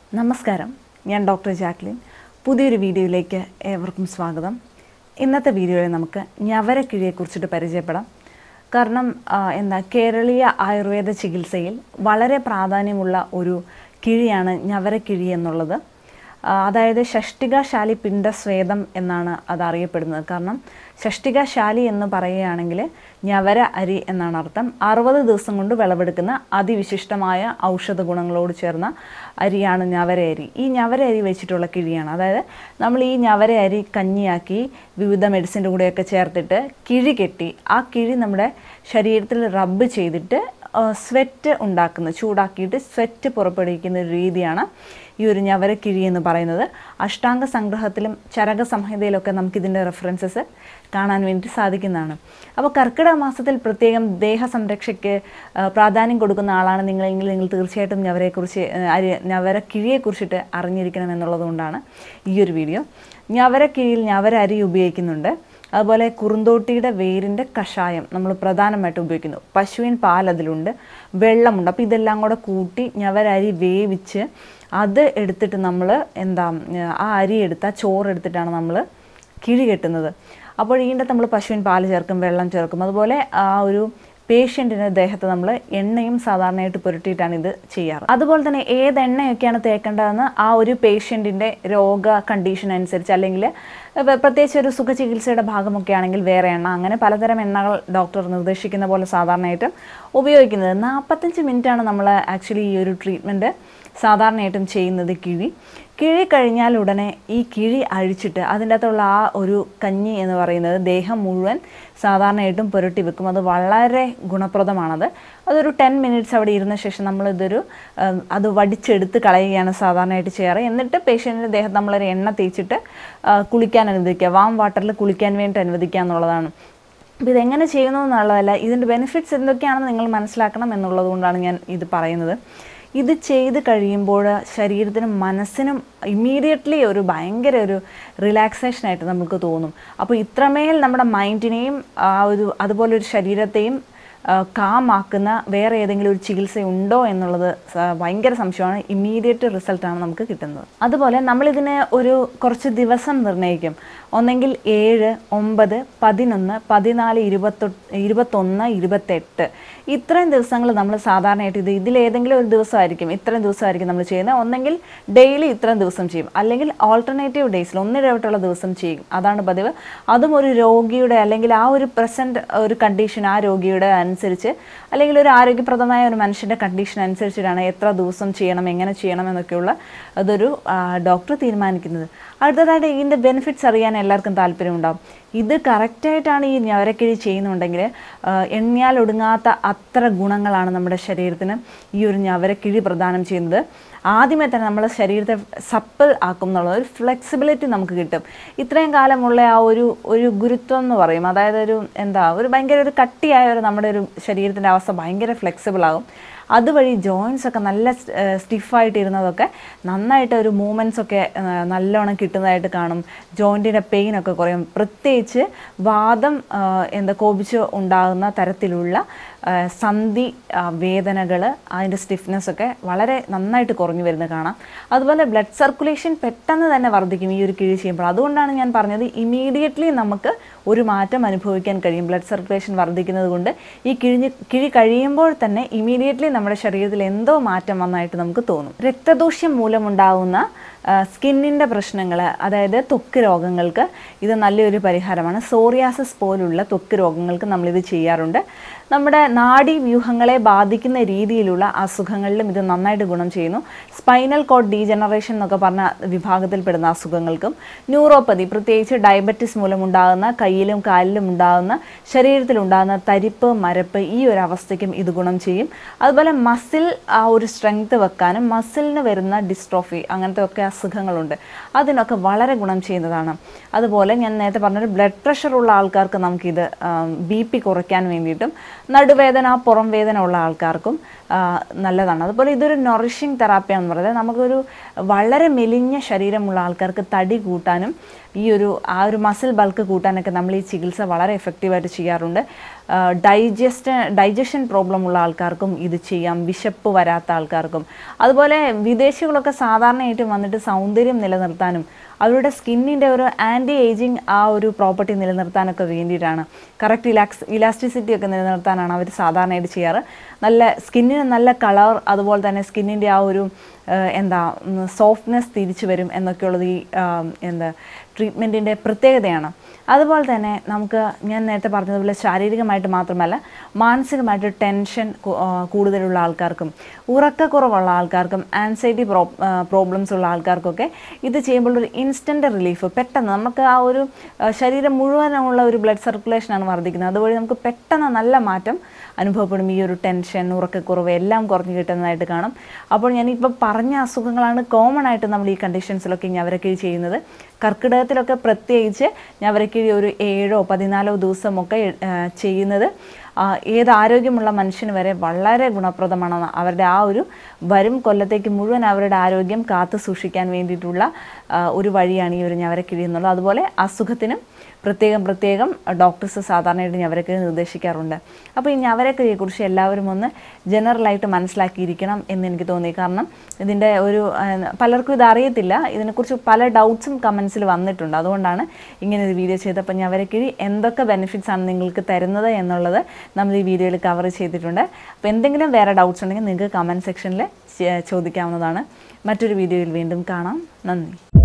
നമസ്കാരം ഞാൻ doctor Jacqueline പുതിയൊരു വീഡിയോയിലേക്ക് ഏവർക്കും സ്വാഗതം ഇന്നത്തെ വീഡിയോയിൽ നമുക്ക് ഞവരക്കിഴിയെക്കുറിച്ചിട്ട് പരിചയപ്പെടാം കാരണം ആ, എന്താ കേരളീയ ആയുർവേദ ചികിത്സയിൽ വളരെ പ്രാധാന്യമുള്ള ഒരു കിഴിയാണ് ഞവരക്കിഴി എന്നുള്ളത് ആ, അതായത് ഷഷ്ടികശാലി പിണ്ടസ്വേദം എന്നാണ് അത് അറിയപ്പെടുന്നത് കാരണം ഷഷ്ടികശാലി എന്ന് പറയുകയാണെങ്കിൽ ഞവര അരി എന്നാണ് അർത്ഥം അറുപത് ദിവസം കൊണ്ട് വിളവെടുക്കുന്ന അതിവിശിഷ്ടമായ ഔഷധ ഗുണങ്ങളോട് ചേർന്ന അരിയാണ് ഞവര അരി ഈ ഞവര അരി വെച്ചിട്ടുള്ള കിഴിയാണ് അതായത് നമ്മൾ ഈ ഞവര അരി കഞ്ഞിയാക്കി വിവിധ മെഡിസിൻ്റെ കൂടെയൊക്കെ ചേർത്തിട്ട് കിഴി കെട്ടി ആ കിഴി നമ്മുടെ ശരീരത്തിൽ റബ്ബ് ചെയ്തിട്ട് സ്വെറ്റ് ഉണ്ടാക്കുന്ന ചൂടാക്കിയിട്ട് സ്വെറ്റ് പുറപ്പെടുവിക്കുന്ന ഒരു രീതിയാണ് ഈ ഒരു ഞവരക്കിഴി എന്ന് പറയുന്നത് അഷ്ടാംഗ സംഗ്രഹത്തിലും ചരക സംഹിതയിലൊക്കെ നമുക്കിതിൻ്റെ റെഫറൻസസ് കാണാൻ വേണ്ടി സാധിക്കുന്നതാണ് അപ്പോൾ കർക്കിടക മാസത്തിൽ പ്രത്യേകം ദേഹ സംരക്ഷയ്ക്ക് ആ, പ്രാധാന്യം കൊടുക്കുന്ന ആളാണ് നിങ്ങളെങ്കിൽ നിങ്ങൾ തീർച്ചയായിട്ടും ഞവരെക്കുറിച്ച് ആ, അരി ഞവരക്കിഴിയെക്കുറിച്ചിട്ട് അറിഞ്ഞിരിക്കണം എന്നുള്ളതുകൊണ്ടാണ് ഈ ഒരു വീഡിയോ ഞവരക്കിഴിയിൽ ഞവര അരി ഉപയോഗിക്കുന്നുണ്ട് അതുപോലെ കുറുന്തോട്ടിയുടെ വേരിൻ്റെ കഷായം നമ്മൾ പ്രധാനമായിട്ട് ഉപയോഗിക്കുന്നു പശുവിൻ പാൽ അതിലുണ്ട് വെള്ളമുണ്ട് അപ്പോൾ ഇതെല്ലാം കൂടെ കൂട്ടി ഞവരരി വേവിച്ച് അത് എടുത്തിട്ട് നമ്മൾ എന്താ ആ അരി എടുത്ത് ആ ചോറ് എടുത്തിട്ടാണ് നമ്മൾ കിഴി കെട്ടുന്നത് അപ്പോൾ ഇതിൻ്റെ നമ്മൾ പശുവിൻ പാൽ ചേർക്കും വെള്ളം ചേർക്കും അതുപോലെ ആ ഒരു പേഷ്യൻറ്റിൻ്റെ ദേഹത്ത് നമ്മൾ എണ്ണയും സാധാരണയായിട്ട് പുരട്ടിയിട്ടാണ് ഇത് ചെയ്യാറ് അതുപോലെ തന്നെ ഏത് എണ്ണയൊക്കെയാണ് തേക്കേണ്ടതെന്ന് ആ ഒരു പേഷ്യൻറ്റിൻ്റെ രോഗ കണ്ടീഷൻ അനുസരിച്ച് അല്ലെങ്കിൽ ഇപ്പം പ്രത്യേകിച്ച് ഒരു സുഖചികിത്സയുടെ ഭാഗമൊക്കെ ആണെങ്കിൽ വേറെ എണ്ണ അങ്ങനെ പലതരം എണ്ണകൾ ഡോക്ടർ നിർദ്ദേശിക്കുന്ന പോലെ സാധാരണയായിട്ടും ഉപയോഗിക്കുന്നത് നാൽപ്പത്തഞ്ച് മിനിറ്റാണ് നമ്മൾ ആക്ച്വലി ഈ ഒരു ട്രീറ്റ്മെൻറ്റ് സാധാരണയായിട്ടും ചെയ്യുന്നത് കിഴി കിഴി കഴിഞ്ഞാൽ ഉടനെ ഈ കിഴി അഴിച്ചിട്ട് അതിൻ്റെ അകത്തുള്ള ആ ഒരു കഞ്ഞി എന്ന് പറയുന്നത് ദേഹം മുഴുവൻ സാധാരണയായിട്ടും പുരട്ടി വെക്കും അത് വളരെ ഗുണപ്രദമാണത് അതൊരു ടെൻ മിനിറ്റ്സ് അവിടെ ഇരുന്ന ശേഷം നമ്മളിതൊരു ഉം, അത് വടിച്ചെടുത്ത് കളയുകയാണ് സാധാരണയായിട്ട് ചെയ്യാറ് എന്നിട്ട് പേഷ്യൻറ്റിൻ്റെ ദേഹത്ത് നമ്മളൊരു എണ്ണ തേച്ചിട്ട് ആ, കുളിക്കാൻ അനുവദിക്കുക വാം വാട്ടറിൽ കുളിക്കാൻ വേണ്ടി അനുവദിക്കുക എന്നുള്ളതാണ് അപ്പോൾ ഇതെങ്ങനെ ചെയ്യുന്നു എന്നുള്ളതല്ല ഇതിൻ്റെ ബെനിഫിറ്റ്സ് എന്തൊക്കെയാണെന്ന് നിങ്ങൾ മനസ്സിലാക്കണം എന്നുള്ളത് കൊണ്ടാണ് ഞാൻ ഇത് പറയുന്നത് ഇത് ചെയ്ത് കഴിയുമ്പോൾ ശരീരത്തിനും മനസ്സിനും ഇമ്മീഡിയറ്റ്ലി ഒരു ഭയങ്കര ഒരു റിലാക്സേഷനായിട്ട് നമുക്ക് തോന്നും അപ്പോൾ ഇത്രമേൽ നമ്മുടെ മൈൻഡിനെയും ആ ഒരു അതുപോലെ ഒരു ശരീരത്തെയും കാമാക്കുന്ന വേറെ ഏതെങ്കിലും ഒരു ചികിത്സ ഉണ്ടോ എന്നുള്ളത് സ- ഭയങ്കര സംശയമാണ് ഇമ്മീഡിയറ്റ് റിസൾട്ടാണ് നമുക്ക് കിട്ടുന്നത് അതുപോലെ നമ്മളിതിന് ഒരു കുറച്ച് ദിവസം നിർണ്ണയിക്കും ഒന്നെങ്കിൽ ഏഴ് ഒമ്പത് പതിനൊന്ന് പതിനാല് ഇരുപത്തൊട്ട് ഇരുപത്തൊന്ന് ഇരുപത്തെട്ട് ഇത്രയും ദിവസങ്ങൾ നമ്മൾ സാധാരണയായിട്ട് ഇത് ഇതിലേതെങ്കിലും ഒരു ദിവസമായിരിക്കും ഇത്രയും ദിവസമായിരിക്കും നമ്മൾ ചെയ്യുന്നത് ഒന്നെങ്കിൽ ഡെയിലി ഇത്രയും ദിവസം ചെയ്യും അല്ലെങ്കിൽ ഓൾട്ടർനേറ്റീവ് ഡേയ്സിൽ ഒന്നിടവിട്ടുള്ള ദിവസം ചെയ്യും അതാണ് പതിവ് അതും ഒരു രോഗിയുടെ അല്ലെങ്കിൽ ആ ഒരു പ്രസൻറ്റ് ഒരു കണ്ടീഷൻ ആ രോഗിയുടെ അനുസരിച്ച് അല്ലെങ്കിൽ ഒരു ആരോഗ്യപ്രദമായ ഒരു മനുഷ്യൻ്റെ കണ്ടീഷൻ അനുസരിച്ചിട്ടാണ് എത്ര ദിവസം ചെയ്യണം എങ്ങനെ ചെയ്യണം എന്നൊക്കെയുള്ള അതൊരു ഡോക്ടർ തീരുമാനിക്കുന്നത് അടുത്തതായിട്ട് ഇതിൻ്റെ ബെനിഫിറ്റ്സ് അറിയാൻ എല്ലാവർക്കും താല്പര്യമുണ്ടാവും ഇത് കറക്റ്റായിട്ടാണ് ഈ ഞവരക്കിഴി ചെയ്യുന്നുണ്ടെങ്കിൽ ആ, എണ്ണിയാൽ ഒടുങ്ങാത്ത അത്ര ഗുണങ്ങളാണ് നമ്മുടെ ശരീരത്തിന് ഈ ഒരു ഞവരക്കിഴി പ്രദാനം ചെയ്യുന്നത് ആദ്യമേ തന്നെ നമ്മുടെ ശരീരത്തെ സപ്പിൾ ആക്കും എന്നുള്ള ഒരു ഫ്ലെക്സിബിലിറ്റി നമുക്ക് കിട്ടും ഇത്രയും കാലമുള്ള ആ ഒരു ഒരു ഗുരുത്വം എന്ന് പറയും അതായത് ഒരു എന്താ ഒരു ഭയങ്കര ഒരു കട്ടിയായ ഒരു നമ്മുടെ ഒരു ശരീരത്തിൻ്റെ അവസ്ഥ ഭയങ്കര ഫ്ലെക്സിബിൾ ആകും അതുവഴി ജോയിൻസ് ഒക്കെ നല്ല സ്റ്റിഫായിട്ട് ഇരുന്നതൊക്കെ നന്നായിട്ട് ഒരു മൂവ്മെൻറ്റ്സ് ഒക്കെ ആ, നല്ലോണം കിട്ടുന്നതായിട്ട് കാണും ജോയിൻറ്റിൻ്റെ പെയിനൊക്കെ കുറയും പ്രത്യേകിച്ച് വാദം ആ, എന്താ കോപിച്ച് ഉണ്ടാകുന്ന തരത്തിലുള്ള ആ, സന്ധി വേദനകൾ അതിൻ്റെ സ്റ്റിഫ്നെസ് ഒക്കെ വളരെ നന്നായിട്ട് കുറഞ്ഞു വരുന്നത് കാണാം അതുപോലെ ബ്ലഡ് സർക്കുലേഷൻ പെട്ടെന്ന് തന്നെ വർദ്ധിക്കും ഈ ഒരു കിഴി ചെയ്യുമ്പോൾ അതുകൊണ്ടാണ് ഞാൻ പറഞ്ഞത് ഇമീഡിയറ്റ്ലി നമുക്ക് ഒരു മാറ്റം അനുഭവിക്കാൻ കഴിയും ബ്ലഡ് സർക്കുലേഷൻ വർദ്ധിക്കുന്നത് കൊണ്ട് ഈ കിഴിഞ്ഞ് കിഴി കഴിയുമ്പോൾ തന്നെ ഇമീഡിയറ്റ്ലി നമ്മുടെ ശരീരത്തിൽ എന്തോ മാറ്റം വന്നതായിട്ട് നമുക്ക് തോന്നും രക്തദൂഷ്യം മൂലമുണ്ടാകുന്ന സ്കിന്നിൻ്റെ പ്രശ്നങ്ങൾ അതായത് ത്വക്ക് രോഗങ്ങൾക്ക് ഇത് നല്ലൊരു പരിഹാരമാണ് സോറിയാസിസ് പോലുള്ള ത്വക്ക് രോഗങ്ങൾക്ക് നമ്മളിത് ചെയ്യാറുണ്ട് നമ്മുടെ നാഡീ വ്യൂഹങ്ങളെ ബാധിക്കുന്ന രീതിയിലുള്ള അസുഖങ്ങളിലും ഇത് നന്നായിട്ട് ഗുണം ചെയ്യുന്നു സ്പൈനൽ കോഡ് ഡീജനറേഷൻ എന്നൊക്കെ പറഞ്ഞ വിഭാഗത്തിൽപ്പെടുന്ന അസുഖങ്ങൾക്കും ന്യൂറോപ്പതി പ്രത്യേകിച്ച് ഡയബറ്റിസ് മൂലമുണ്ടാകുന്ന കയ്യിലും കാലിലും ഉണ്ടാകുന്ന ശരീരത്തിലുണ്ടാകുന്ന തരിപ്പ് മരപ്പ് ഈ ഒരു അവസ്ഥയ്ക്കും ഇത് ഗുണം ചെയ്യും അതുപോലെ മസിൽ ആ ഒരു സ്ട്രെങ്ത് വെക്കാനും മസിലിന് വരുന്ന ഡിസ്ട്രോഫി അങ്ങനത്തെ ഒക്കെ അസുഖങ്ങളുണ്ട് അതിനൊക്കെ വളരെ ഗുണം ചെയ്യുന്നതാണ് അതുപോലെ ഞാൻ നേരത്തെ പറഞ്ഞൊരു ബ്ലഡ് പ്രഷർ ഉള്ള ആൾക്കാർക്ക് നമുക്കിത് ബി പി കുറയ്ക്കാൻ വേണ്ടിയിട്ടും നടുവേദന പുറം വേദന ഉള്ള ആൾക്കാർക്കും ആ, നല്ലതാണ് അതുപോലെ ഇതൊരു നൊറിഷിങ് തെറാപ്പിയാണെന്ന് പറയുന്നത് നമുക്കൊരു വളരെ മെലിഞ്ഞ ശരീരമുള്ള ആൾക്കാർക്ക് തടി കൂട്ടാനും ഈ ഒരു ആ ഒരു മസിൽ ബൾക്ക് കൂട്ടാനൊക്കെ നമ്മൾ ഈ ചികിത്സ വളരെ എഫക്റ്റീവായിട്ട് ചെയ്യാറുണ്ട് ഡൈജസ്റ്റ് ഡൈജഷൻ പ്രോബ്ലം ഉള്ള ആൾക്കാർക്കും ഇത് ചെയ്യാം വിശപ്പ് വരാത്ത ആൾക്കാർക്കും അതുപോലെ വിദേശികളൊക്കെ സാധാരണയായിട്ട് വന്നിട്ട് സൗന്ദര്യം നിലനിർത്താനും അവരുടെ സ്കിന്നിൻ്റെ ഒരു ആൻറ്റി ഏജിങ് ആ ഒരു പ്രോപ്പർട്ടി നിലനിർത്താനൊക്കെ വേണ്ടിയിട്ടാണ് കറക്റ്റ് ഇലാക്സ് ഇലാസ്റ്റിസിറ്റി ഒക്കെ നിലനിർത്താനാണ് അവർ സാധാരണയായിട്ട് ചെയ്യാറ് നല്ല സ്കിന്നിന് നല്ല കളർ അതുപോലെ തന്നെ സ്കിന്നിൻ്റെ ആ ഒരു ഏഹ്, എന്താ സോഫ്റ്റ്നെസ് തിരിച്ചു വരും എന്നൊക്കെയുള്ളത് ഈ ആം, എന്താ ട്രീറ്റ്മെൻറ്റിൻ്റെ പ്രത്യേകതയാണ് അതുപോലെ തന്നെ നമുക്ക് ഞാൻ നേരത്തെ പറഞ്ഞതുപോലെ ശാരീരികമായിട്ട് മാത്രമല്ല മാനസികമായിട്ട് ടെൻഷൻ കു- ആ, കൂടുതലുള്ള ആൾക്കാർക്കും ഉറക്കക്കുറവുള്ള ആൾക്കാർക്കും ആൻസൈറ്റി പ്രോ പ്രോബ്ലംസ് ഉള്ള ആൾക്കാർക്കൊക്കെ ഇത് ചെയ്യുമ്പോൾ ഒരു ഇൻസ്റ്റൻറ്റ് റിലീഫ് പെട്ടെന്ന് നമുക്ക് ആ ഒരു ആ, ശരീരം മുഴുവനുള്ള ഒരു ബ്ലഡ് സർക്കുലേഷനാണ് വർദ്ധിക്കുന്നത് അതുവഴി നമുക്ക് പെട്ടെന്ന് നല്ല മാറ്റം അനുഭവപ്പെടും ഈ ഒരു ടെൻഷൻ ഉറക്കക്കുറവ് എല്ലാം കുറഞ്ഞു കിട്ടുന്നതായിട്ട് കാണും അപ്പോൾ ഞാനിപ്പോൾ പറഞ്ഞ അസുഖങ്ങളാണ് കോമൺ ആയിട്ട് നമ്മൾ ഈ കണ്ടീഷൻസിലൊക്കെ ഞവരക്കിഴി ചെയ്യുന്നത് കർക്കിടകത്തിലൊക്കെ പ്രത്യേകിച്ച് ഞവരക്കിഴി ഒരു ഏഴോ പതിനാലോ ദിവസമൊക്കെ ആ, ചെയ്യുന്നത് ആ, ഏത് ആരോഗ്യമുള്ള മനുഷ്യന് വരെ വളരെ ഗുണപ്രദമാണ് അവരുടെ ആ ഒരു വരും കൊല്ലത്തേക്ക് മുഴുവൻ അവരുടെ ആരോഗ്യം കാത്തു സൂക്ഷിക്കാൻ വേണ്ടിയിട്ടുള്ള ആ, ഒരു വഴിയാണ് ഈ ഒരു ഞവരക്കിഴി എന്നുള്ളത് അതുപോലെ അസുഖത്തിനും പ്രത്യേകം പ്രത്യേകം ഡോക്ടേഴ്സ് സാധാരണയായിട്ട് ഞവരക്കിഴി നിർദ്ദേശിക്കാറുണ്ട് അപ്പോൾ ഈ ഞവരക്കിഴിയെക്കുറിച്ച് എല്ലാവരും ഒന്ന് ജനറലായിട്ട് മനസ്സിലാക്കിയിരിക്കണം എന്ന് എനിക്ക് തോന്നി കാരണം ഇതിൻ്റെ ഒരു ആ, പലർക്കും ഇത് അറിയത്തില്ല ഇതിനെക്കുറിച്ച് പല ഡൗട്ട്സും കമൻസിൽ വന്നിട്ടുണ്ട് അതുകൊണ്ടാണ് ഇങ്ങനെ ഒരു വീഡിയോ ചെയ്തത് അപ്പോൾ ഞവരക്കിഴി എന്തൊക്കെ ബെനിഫിറ്റ്സ് ആണ് നിങ്ങൾക്ക് തരുന്നത് എന്നുള്ളത് നമ്മൾ ഈ വീഡിയോയിൽ കവർ ചെയ്തിട്ടുണ്ട് അപ്പോൾ എന്തെങ്കിലും വേറെ ഡൗട്ട്സ് ഉണ്ടെങ്കിൽ നിങ്ങൾക്ക് കമൻറ്റ് സെക്ഷനിൽ ചോദിക്കാവുന്നതാണ് മറ്റൊരു വീഡിയോയിൽ വീണ്ടും കാണാം നന്ദി